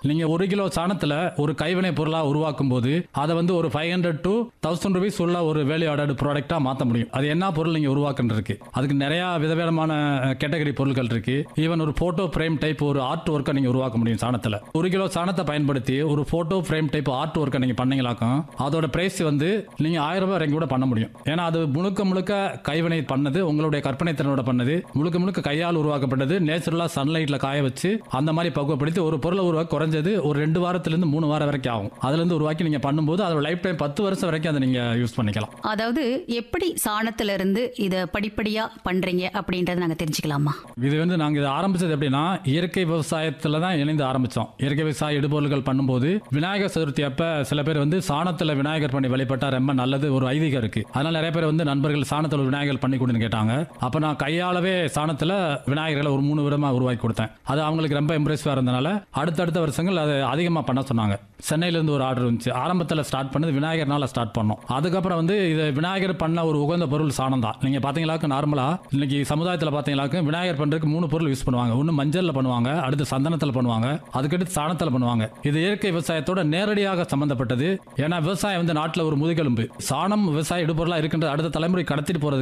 நீங்க ஒரு கிலோ சாணத்துல ஒரு கைவினை பொருளா உருவாக்கும் போது அதை வந்து ஒரு five hundred to thousand rupees உள்ள ஒரு வேல்யூ ஆடட் ப்ராடக்டா மாத்த முடியும் அது என்ன பொருள் நீங்க உருவாக்குன்னு இருக்கு அதுக்கு நிறைய விதவிதமான கேட்டகரி பொருட்கள் இருக்கு ஈவன் ஒரு போட்டோ ஃப்ரேம் டைப் ஒரு ஆர்ட் ஒர்க்கை நீங்க உருவாக்க முடியும் சாணத்துல ஒரு கிலோ சாணத்தை பயன்படுத்தி ஒரு போட்டோ ஃப்ரேம் டைப் ஆர்ட் ஒர்க்கை நீங்க பண்ணீங்களாக்கும் அதோட பிரைஸ் வந்து நீங்க ஆயிரம் ரூபாய் வரைக்கும் கூட பண்ண முடியும் ஏன்னா அது முழுக்க முழுக்க கைவினை பண்ணது உங்களுடைய கற்பனை திறனோட பண்ணது முழுக்க முழுக்க கையால் உருவாக்கப்பட்டது நேச்சுரலா சன்லைட்ல காய வச்சு அந்த மாதிரி பக்குவப்படுத்தி ஒரு பொருளை உருவாக்க குறைஞ்சது ஒரு ரெண்டு வாரத்திலிருந்து மூணு வாரம் வரைக்கும் ஆகும் அதுல இருந்து உருவாக்கி நீங்க பண்ணும்போது அதோட லைஃப் டைம் பத்து வருஷம் வரைக்கும் அதை நீங்க யூஸ் பண்ணிக்கலாம் அதாவது எப்படி சாணத்துல இருந்து இத படிப்படியா பண்றீங்க அப்படின்றத நாங்க தெரிஞ்சுக்கலாமா இது வந்து நாங்க இது ஆரம்பிச்சது எப்படின்னா இயற்கை விவசாயத்துல தான் இணைந்து ஆரம்பிச்சோம் இயற்கை விவசாய இடுபொருள்கள் பண்ணும்போது விநாயகர் சதுர்த்தி அப்ப சில பேர் வந்து சாணத்துல விநாயகர் பண்ணி வழிபட்டா ரொம்ப நல்லது ஒரு ஐதீகம் இருக்கு அதனால நிறைய பேர் வந்து நண்பர்கள் சாணத்துல ஒரு விநாயகர் பண்ணி கொடுன்னு கேட்டாங்க அப்ப நான் கையாலவே சாணத்துல விநாயகர்களை ஒரு மூணு விதமா உருவாக்கி கொடுத்தேன் அது அவங்களுக்கு ரொம்ப இம்ப்ரெசிவா இருந்தனால அடுத்தடுத்த வருஷங்கள் அதை அதிகமா பண்ண சொன்னாங்க சென்னையில இருந்து ஒரு ஆர்டர் வந்துச்சு ஆரம்பத்துல ஸ்டார்ட் பண்ணது விநாயகர்னால ஸ்டார்ட் பண்ணோம் அதுக்கப்புறம் வந்து இது விநாயகர் பண்ண ஒரு உகந்த பொருள் சாணம் தான் நீங்க பாத்தீங்களாக்கு நார்மலா இன்னைக்கு சமுதாயத்துல பாத்தீங்களாக்கு விநாயகர் பண்றதுக்கு மூணு பொருள் யூஸ் பண்ணுவாங்க ஒன்னு மஞ்சள்ல பண்ணுவாங்க அடுத்து சந்தனத்துல பண்ணுவாங்க அதுக்கடுத்து சாணத்துல பண்ணுவாங்க இது இயற்கை விவசாயத்தோட நேரடியாக சம்பந்தப்பட்டது ஏன்னா விவசாயம் வந்து நாட்டுல ஒரு முதுகெலும்பு சாணம் விவசாய இடுபொருளா இருக்கின்ற அடுத்த தலைமுறை கடத்திட்டு போறது